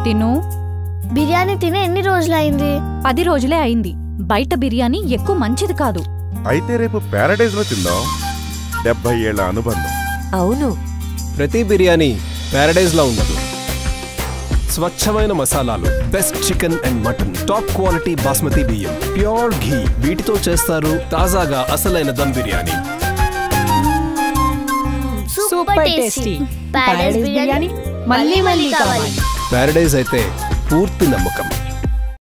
తిను బిర్యానీ తిని ఎన్ని రోజులైంది పది రోజులే అయింది బయట బిర్యానీ ఎక్కువ మంచిది కాదు అయితే రేపు ప్యారడైజ్ లో తిందాం డెబ్బై ఏళ్ల అనుబంధం అవును ప్రతి బిర్యానీ ప్యారడైజ్ లా ఉండదు స్వచ్ఛమైన మసాలాలు best chicken and mutton top quality basmati బియ్యం ప్యూర్ ఘీ వీటితో చేస్తారు తాజాగా అసలైన dum biryani super tasty Paradise biryani మళ్ళీ మళ్ళీ కావాలి ప్యారడైజ్ అయితే పూర్తి నమ్మకం